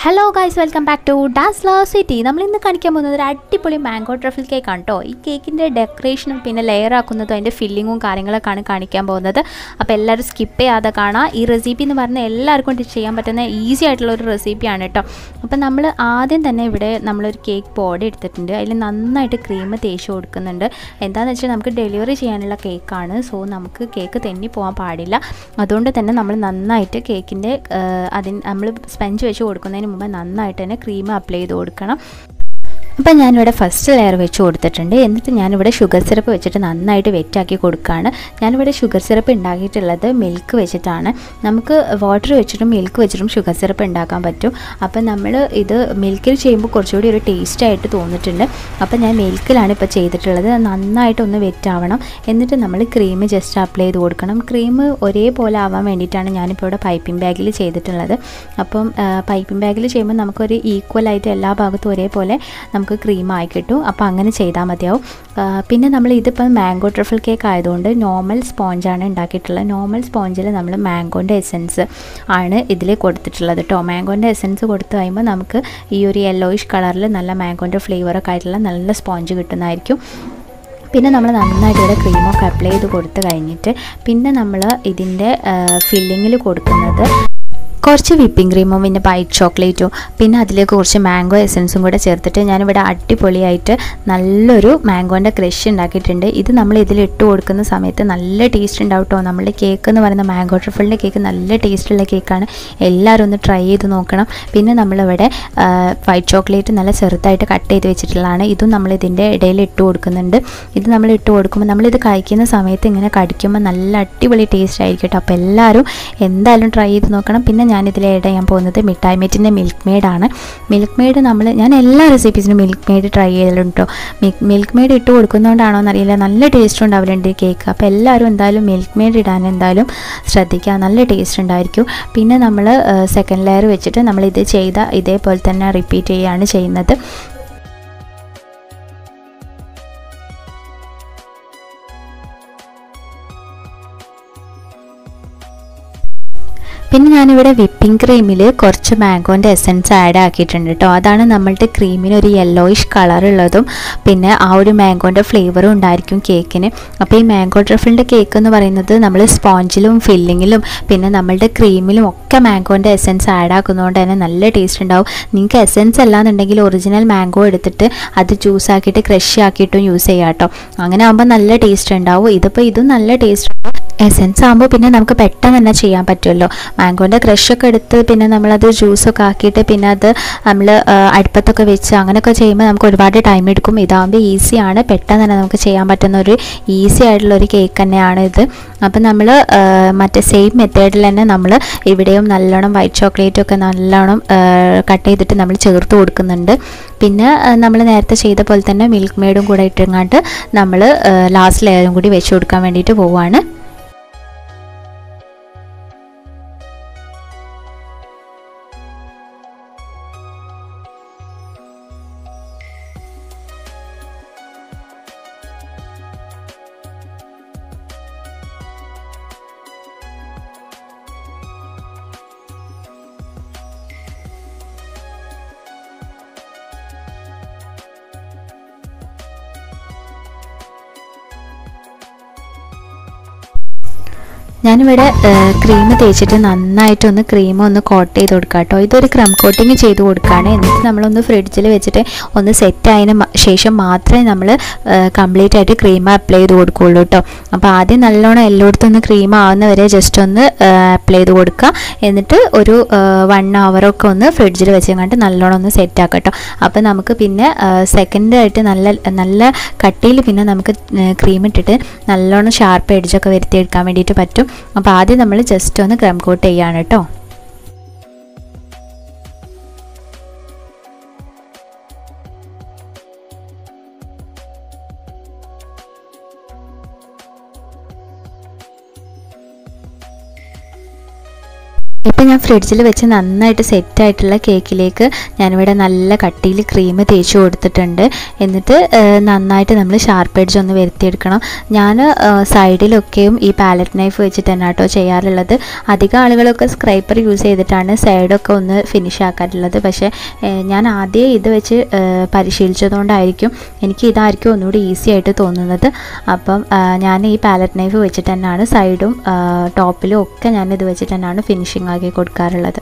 hello guys welcome back to Dazzle City നമ്മൾ ഇന്ന് കാണിക്കാൻ പോകുന്നത് ഒരു അടിപൊളി മാംഗോ ട്രഫിൾ കേക്ക് ആണ് കേട്ടോ ഈ കേക്കിൻ്റെ ഡെക്കറേഷനും പിന്നെ ലെയർ ആക്കുന്നതും അതിൻ്റെ ഫില്ലിങ്ങും കാര്യങ്ങളൊക്കെയാണ് കാണിക്കാൻ പോകുന്നത് അപ്പോൾ എല്ലാവരും സ്കിപ്പ് ചെയ്യാതെ കാണാം ഈ റെസിപ്പി എന്ന് പറഞ്ഞാൽ എല്ലാവർക്കും കൊണ്ട് ചെയ്യാൻ പറ്റുന്ന ഈസി ആയിട്ടുള്ള ഒരു റെസിപ്പിയാണ് കേട്ടോ അപ്പോൾ നമ്മൾ ആദ്യം തന്നെ ഇവിടെ നമ്മളൊരു കേക്ക് ബോർഡ് എടുത്തിട്ടുണ്ട് അതിൽ നന്നായിട്ട് ക്രീം തേച്ച് കൊടുക്കുന്നുണ്ട് എന്താണെന്ന് വെച്ചാൽ നമുക്ക് ഡെലിവറി ചെയ്യാനുള്ള കേക്കാണ് സോ നമുക്ക് കേക്ക് തെന്നി പോകാൻ പാടില്ല അതുകൊണ്ട് തന്നെ നമ്മൾ നന്നായിട്ട് കേക്കിൻ്റെ അതിന് നമ്മൾ സ്പഞ്ച് വെച്ച് കൊടുക്കുന്നതിന് മുമ്പ് നന്നായിട്ട് തന്നെ ക്രീം അപ്ലൈ ചെയ്ത് കൊടുക്കണം അപ്പം ഞാനിവിടെ ഫസ്റ്റ് ലെയർ വെച്ച് കൊടുത്തിട്ടുണ്ട് എന്നിട്ട് ഞാനിവിടെ ഷുഗർ സിറപ്പ് വെച്ചിട്ട് നന്നായിട്ട് വെറ്റാക്കി കൊടുക്കുകയാണ് ഞാനിവിടെ ഷുഗർ സിറപ്പ് ഉണ്ടാക്കിയിട്ടുള്ളത് മിൽക്ക് വെച്ചിട്ടാണ് നമുക്ക് വാട്ടർ വെച്ചിട്ടും മിൽക്ക് വെച്ചിട്ടും ഷുഗർ സിറപ്പ് ഉണ്ടാക്കാൻ പറ്റും അപ്പം നമ്മൾ ഇത് മിൽക്കിൽ ചെയ്യുമ്പോൾ കുറച്ചുകൂടി ഒരു ടേസ്റ്റ് ആയിട്ട് തോന്നിയിട്ടുണ്ട് അപ്പം ഞാൻ മിൽക്കിലാണ് ഇപ്പോൾ ചെയ്തിട്ടുള്ളത് നന്നായിട്ടൊന്ന് വെറ്റാവണം എന്നിട്ട് നമ്മൾ ക്രീം ജസ്റ്റ് അപ്ലൈ ചെയ്ത് കൊടുക്കണം ക്രീം ഒരേപോലെ ആവാൻ വേണ്ടിയിട്ടാണ് ഞാനിപ്പോൾ ഇവിടെ പൈപ്പിംഗ് ബാഗിൽ ചെയ്തിട്ടുള്ളത് അപ്പം പൈപ്പിംഗ് ബാഗിൽ ചെയ്യുമ്പോൾ നമുക്കൊരു ഈക്വലായിട്ട് എല്ലാ ഭാഗത്തും ഒരേപോലെ നമുക്ക് ക്രീം ആയി കിട്ടും അപ്പോൾ അങ്ങനെ ചെയ്താൽ മതിയാവും പിന്നെ നമ്മൾ ഇതിപ്പം മാംഗോ ട്രഫിൾ കേക്ക് ആയതുകൊണ്ട് നോർമൽ സ്പോഞ്ചാണ് ഉണ്ടാക്കിയിട്ടുള്ളത് നോർമൽ സ്പോഞ്ചിൽ നമ്മൾ മാംഗോൻ്റെ എസൻസ് ആണ് ഇതിൽ കൊടുത്തിട്ടുള്ളത് കേട്ടോ മാംഗോൻ്റെ എസൻസ് കൊടുത്തു കഴിയുമ്പോൾ നമുക്ക് ഈ ഒരു യെല്ലോയിഷ് കളറിൽ നല്ല മാംഗോൻ്റെ ഫ്ലേവറൊക്കെ ആയിട്ടുള്ള നല്ല സ്പോഞ്ച് കിട്ടുന്നതായിരിക്കും പിന്നെ നമ്മൾ നന്നായിട്ട് ഇവിടെ ക്രീമൊക്കെ അപ്ലൈ ചെയ്ത് കൊടുത്ത് കഴിഞ്ഞിട്ട് പിന്നെ നമ്മൾ ഇതിൻ്റെ ഫില്ലിങ്ങിൽ കൊടുക്കുന്നത് കുറച്ച് വിപ്പിംഗ് ക്രീമും പിന്നെ വൈറ്റ് ചോക്ലേറ്റും പിന്നെ അതിലേക്ക് കുറച്ച് മാംഗോ എസൻസും കൂടെ ചേർത്തിട്ട് ഞാനിവിടെ അടിപൊളിയായിട്ട് നല്ലൊരു മാംഗോൻ്റെ ക്രഷ് ഉണ്ടാക്കിയിട്ടുണ്ട് ഇത് നമ്മൾ ഇതിൽ ഇട്ട് കൊടുക്കുന്ന സമയത്ത് നല്ല ടേസ്റ്റ് ഉണ്ടാവും കേട്ടോ നമ്മുടെ കേക്ക് എന്ന് പറയുന്ന മാംഗോ ട്രിഫിളിൻ്റെ കേക്ക് നല്ല ടേസ്റ്റുള്ള കേക്കാണ് എല്ലാവരും ഒന്ന് ട്രൈ ചെയ്ത് നോക്കണം പിന്നെ നമ്മളിവിടെ വൈറ്റ് ചോക്ലേറ്റ് നല്ല ചെറുതായിട്ട് കട്ട് ചെയ്ത് വെച്ചിട്ടുള്ളതാണ് ഇതും നമ്മൾ ഇതിൻ്റെ ഇടയിൽ ഇട്ട് കൊടുക്കുന്നുണ്ട് ഇത് നമ്മൾ ഇട്ട് കൊടുക്കുമ്പോൾ നമ്മളിത് കഴിക്കുന്ന സമയത്ത് ഇങ്ങനെ കടിക്കുമ്പോൾ നല്ല അടിപൊളി ടേസ്റ്റ് ആയിരിക്കും കേട്ടോ അപ്പോൾ എല്ലാവരും എന്തായാലും ട്രൈ ചെയ്ത് നോക്കണം പിന്നെ ഞാനിതിൽ ആഡ് ചെയ്യാൻ പോകുന്നത് മിഠായി മെറ്റിൻ്റെ മിൽക്ക് മെയ്ഡാണ് മിൽക്ക് മെയ്ഡ് നമ്മൾ ഞാൻ എല്ലാ റെസിപ്പീസിനും മിൽക്ക് മെയ്ഡ് ട്രൈ ചെയ്യലുണ്ടോ മിൽക്ക് മെയ്ഡ് ഇട്ട് കൊടുക്കുന്നതുകൊണ്ടാണോ എന്നറിയില്ല നല്ല ടേസ്റ്റ് ഉണ്ടാവലുണ്ട് കേക്ക് അപ്പോൾ എല്ലാവരും എന്തായാലും മിൽക്ക് മെയ്ഡ് ഇടാൻ എന്തായാലും ശ്രദ്ധിക്കുക നല്ല ടേസ്റ്റ് ഉണ്ടായിരിക്കും പിന്നെ നമ്മൾ സെക്കൻഡ് ലെയർ വെച്ചിട്ട് നമ്മൾ ഇത് ചെയ്ത ഇതേപോലെ തന്നെ റിപ്പീറ്റ് ചെയ്യുകയാണ് ചെയ്യുന്നത് പിന്നെ ഞാനിവിടെ വിപ്പിംഗ് ക്രീമിൽ കുറച്ച് മാംഗോൻ്റെ എസൻസ് ആഡ് ആക്കിയിട്ടുണ്ട് കേട്ടോ അതാണ് നമ്മളുടെ ക്രീമിന് ഒരു യെല്ലോയിഷ് കളർ ഉള്ളതും പിന്നെ ആ ഒരു മാംഗോൻ്റെ ഫ്ലേവറും ഉണ്ടായിരിക്കും കേക്കിന് അപ്പോൾ ഈ മാംഗോ ട്രഫിളിൻ്റെ കേക്ക് എന്ന് പറയുന്നത് നമ്മൾ സ്പോഞ്ചിലും ഫില്ലിങ്ങിലും പിന്നെ നമ്മളുടെ ക്രീമിലും ഒക്കെ മാംഗോൻ്റെ എസൻസ് ആഡ് ആക്കുന്നതുകൊണ്ട് തന്നെ നല്ല ടേസ്റ്റ് ഉണ്ടാവും നിങ്ങൾക്ക് എസൻസ് അല്ലാന്നുണ്ടെങ്കിൽ ഒറിജിനൽ മാംഗോ എടുത്തിട്ട് അത് ജ്യൂസ് ആക്കിയിട്ട് ക്രഷ് ആക്കിയിട്ടും യൂസ് ചെയ്യാം കേട്ടോ അങ്ങനെ ആകുമ്പോൾ നല്ല ടേസ്റ്റ് ഉണ്ടാവും ഇതിപ്പോൾ ഇതും നല്ല ടേസ്റ്റ് ഉണ്ടാവും എസെൻസ് ആകുമ്പോൾ പിന്നെ നമുക്ക് പെട്ടെന്ന് തന്നെ ചെയ്യാൻ പറ്റുമല്ലോ മാംഗോൻ്റെ ക്രഷൊക്കെ എടുത്ത് പിന്നെ നമ്മളത് ജ്യൂസൊക്കെ ആക്കിയിട്ട് പിന്നെ അത് നമ്മൾ അടുപ്പത്തൊക്കെ വെച്ച് അങ്ങനെയൊക്കെ ചെയ്യുമ്പോൾ നമുക്ക് ഒരുപാട് ടൈം എടുക്കും ഇതാകുമ്പോൾ ഈസിയാണ് പെട്ടെന്ന് തന്നെ നമുക്ക് ചെയ്യാൻ പറ്റുന്ന ഒരു ഈസി ആയിട്ടുള്ള ഒരു കേക്ക് തന്നെയാണ് ഇത് അപ്പം നമ്മൾ മറ്റേ സെയിം മെത്തേഡിൽ തന്നെ നമ്മൾ ഇവിടെയും നല്ലോണം വൈറ്റ് ചോക്ലേറ്റും ഒക്കെ നല്ലോണം കട്ട് ചെയ്തിട്ട് നമ്മൾ ചേർത്ത് കൊടുക്കുന്നുണ്ട് പിന്നെ നമ്മൾ നേരത്തെ ചെയ്ത പോലെ തന്നെ മിൽക്ക് മെയ്ഡും കൂടെ ഇട്ടിങ്ങാണ്ട് നമ്മൾ ലാസ്റ്റ് ലെയറും കൂടി വെച്ച് കൊടുക്കാൻ വേണ്ടിയിട്ട് പോവുകയാണ് ഞാനിവിടെ ക്രീം തേച്ചിട്ട് നന്നായിട്ടൊന്ന് ക്രീം ഒന്ന് കോട്ട് ചെയ്ത് കൊടുക്കാം കേട്ടോ ഇതൊരു ക്രം കോട്ടിങ് ചെയ്ത് കൊടുക്കുകയാണ് എന്നിട്ട് നമ്മളൊന്ന് ഫ്രിഡ്ജിൽ വെച്ചിട്ട് ഒന്ന് സെറ്റ് ആയതിന് ശേഷം മാത്രമേ നമ്മൾ കംപ്ലീറ്റ് ആയിട്ട് ക്രീം അപ്ലൈ ചെയ്ത് കൊടുക്കുകയുള്ളൂ കേട്ടോ അപ്പോൾ ആദ്യം നല്ലോണം എല്ലായിടത്തും ഒന്ന് ക്രീം ആവുന്ന വരെ ജസ്റ്റ് ഒന്ന് അപ്ലൈ ചെയ്ത് കൊടുക്കുക എന്നിട്ട് ഒരു വൺ അവറൊക്കെ ഒന്ന് ഫ്രിഡ്ജിൽ വെച്ചങ്ങാണ്ട് നല്ലോണം ഒന്ന് സെറ്റ് ആക്കാം കേട്ടോ അപ്പോൾ നമുക്ക് പിന്നെ സെക്കൻഡ് ആയിട്ട് നല്ല നല്ല കട്ടിയിൽ പിന്നെ നമുക്ക് ക്രീം ഇട്ടിട്ട് നല്ലോണം ഷാർപ്പ് എഡ്ജൊക്കെ വരുത്തിയെടുക്കാൻ വേണ്ടിയിട്ട് പറ്റും അപ്പോൾ ആദ്യം നമ്മൾ ജസ്റ്റ് ഒന്ന് ക്രം കോട്ട് ചെയ്യാണ് കേട്ടോ ഇപ്പം ഞാൻ ഫ്രിഡ്ജിൽ വെച്ച് നന്നായിട്ട് സെറ്റായിട്ടുള്ള കേക്കിലേക്ക് ഞാനിവിടെ നല്ല കട്ടിയിൽ ക്രീം തേച്ച് കൊടുത്തിട്ടുണ്ട് എന്നിട്ട് ആ, നന്നായിട്ട് നമ്മൾ ഷാർപ്പ് എഡ്ജ് ഒന്ന് വരുത്തിയെടുക്കണം ഞാൻ സൈഡിലൊക്കെയും ഈ പാലറ്റ് നൈഫ് വെച്ചിട്ട് തന്നെ കേട്ടോ ചെയ്യാറുള്ളത് അധികം ആളുകളൊക്കെ സ്ക്രൈപ്പർ യൂസ് ചെയ്തിട്ടാണ് സൈഡൊക്കെ ഒന്ന് ഫിനിഷ് ആക്കാറുള്ളത് പക്ഷേ ആ, ഞാൻ ആദ്യം ഇത് വെച്ച് ആ, പരിശീലിച്ചതുകൊണ്ടായിരിക്കും എനിക്ക് ഇതായിരിക്കും ഒന്നുകൂടി ഈസി ആയിട്ട് തോന്നുന്നത് അപ്പം ആ, ഞാൻ ഈ പാലറ്റ് നൈഫ് വെച്ചിട്ട് തന്നെയാണ് സൈഡും ടോപ്പിലും ഒക്കെ ഞാൻ ഇത് വെച്ചിട്ട് തന്നെയാണ് ഫിനിഷിംഗ് ആക്കി കൊടുക്കാറുള്ളത്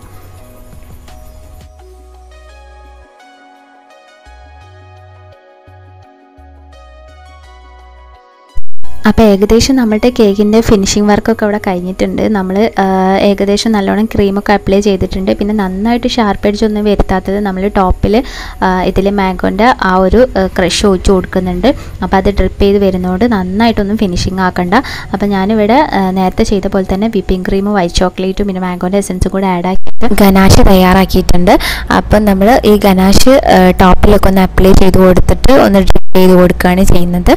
അപ്പോൾ ഏകദേശം നമ്മുടെ കേക്കിൻ്റെ ഫിനിഷിംഗ് വർക്കൊക്കെ അവിടെ കഴിഞ്ഞിട്ടുണ്ട് നമ്മൾ ഏകദേശം നല്ലോണം ക്രീമൊക്കെ അപ്ലൈ ചെയ്തിട്ടുണ്ട് പിന്നെ നന്നായിട്ട് ഷാർപ്പ് എഡ്ജ് ഒന്നും വരുത്താത്തത് നമ്മൾ ടോപ്പിൽ ഇതിൽ മാംഗോൻ്റെ ആ ഒരു ക്രഷ് ഒഴിച്ച് കൊടുക്കുന്നുണ്ട് അപ്പോൾ അത് ഡ്രിപ്പ് ചെയ്ത് വരുന്നതുകൊണ്ട് നന്നായിട്ടൊന്നും ഫിനിഷിംഗ് ആക്കണ്ട അപ്പോൾ ഞാനിവിടെ ആ, നേരത്തെ ചെയ്ത പോലെ തന്നെ വിപ്പിംഗ് ക്രീമും വൈറ്റ് ചോക്ലേറ്റും പിന്നെ മാംഗോൻ്റെ എസൻസും കൂടെ ആഡ് ആക്കിയിട്ട് ഗനാഷ് തയ്യാറാക്കിയിട്ടുണ്ട് അപ്പം നമ്മൾ ഈ ഗനാഷ് ടോപ്പിലൊക്കെ ഒന്ന് അപ്ലൈ ചെയ്ത് കൊടുത്തിട്ട് ഒന്ന് ഡ്രിപ്പ് ചെയ്ത് കൊടുക്കുകയാണ് ചെയ്യുന്നത്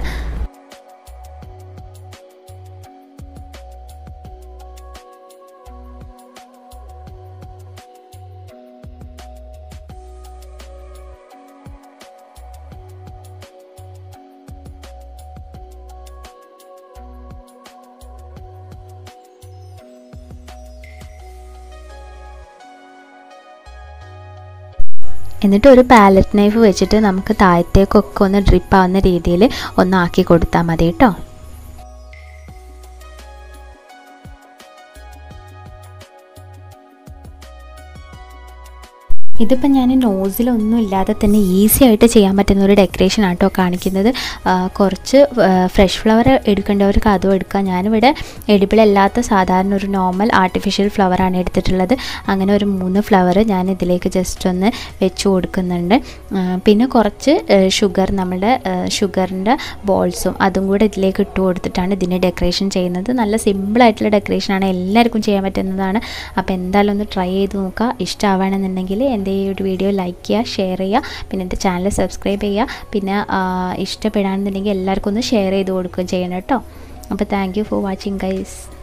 എന്നിട്ട് ഒരു പാലറ്റ് നൈഫ് വെച്ചിട്ട് നമുക്ക് താഴത്തേക്കൊക്കെ ഒന്ന് ഡ്രിപ്പ് ആവുന്ന രീതിയിൽ ഒന്ന് ആക്കി കൊടുത്താൽ മതി കേട്ടോ ഇതിപ്പോൾ ഞാൻ നോസിലൊന്നും ഇല്ലാതെ തന്നെ ഈസി ആയിട്ട് ചെയ്യാൻ പറ്റുന്ന ഒരു ഡെക്കറേഷൻ ആട്ടോ കാണിക്കുന്നത് ആ, കുറച്ച് ഫ്രഷ് ഫ്ലവർ എടുക്കേണ്ടവർക്ക് അതും എടുക്കാം ഞാനിവിടെ എഡിബിൾ അല്ലാത്ത സാധാരണ ഒരു നോർമൽ ആർട്ടിഫിഷ്യൽ ഫ്ലവറാണ് എടുത്തിട്ടുള്ളത് അങ്ങനെ ഒരു മൂന്ന് ഫ്ലവർ ഞാൻ ഇതിലേക്ക് ജസ്റ്റ് ഒന്ന് വെച്ച് കൊടുക്കുന്നുണ്ട് ആ, പിന്നെ കുറച്ച് ഷുഗർ നമ്മുടെ ഷുഗറിൻ്റെ ബോൾസും അതും കൂടെ ഇതിലേക്ക് ഇട്ട് കൊടുത്തിട്ടാണ് ഇതിനെ ഡെക്കറേഷൻ ചെയ്യുന്നത് നല്ല സിമ്പിളായിട്ടുള്ള ഡെക്കറേഷനാണ് എല്ലാവർക്കും ചെയ്യാൻ പറ്റുന്നതാണ് അപ്പോൾ എന്തായാലും ഒന്ന് ട്രൈ ചെയ്ത് നോക്കുക ഇഷ്ടമാവുകയാണെന്നുണ്ടെങ്കിൽ എൻ്റെ ഈ ഒരു വീഡിയോ ലൈക്ക് ചെയ്യുക ഷെയർ ചെയ്യുക പിന്നെ എൻ്റെ ചാനൽ സബ്സ്ക്രൈബ് ചെയ്യുക പിന്നെ ആ, ഇഷ്ടപ്പെടുകയാണെന്നുണ്ടെങ്കിൽ എല്ലാവർക്കും ഒന്ന് ഷെയർ ചെയ്ത് കൊടുക്കുകയും ചെയ്യണം കേട്ടോ അപ്പോൾ thank you for watching guys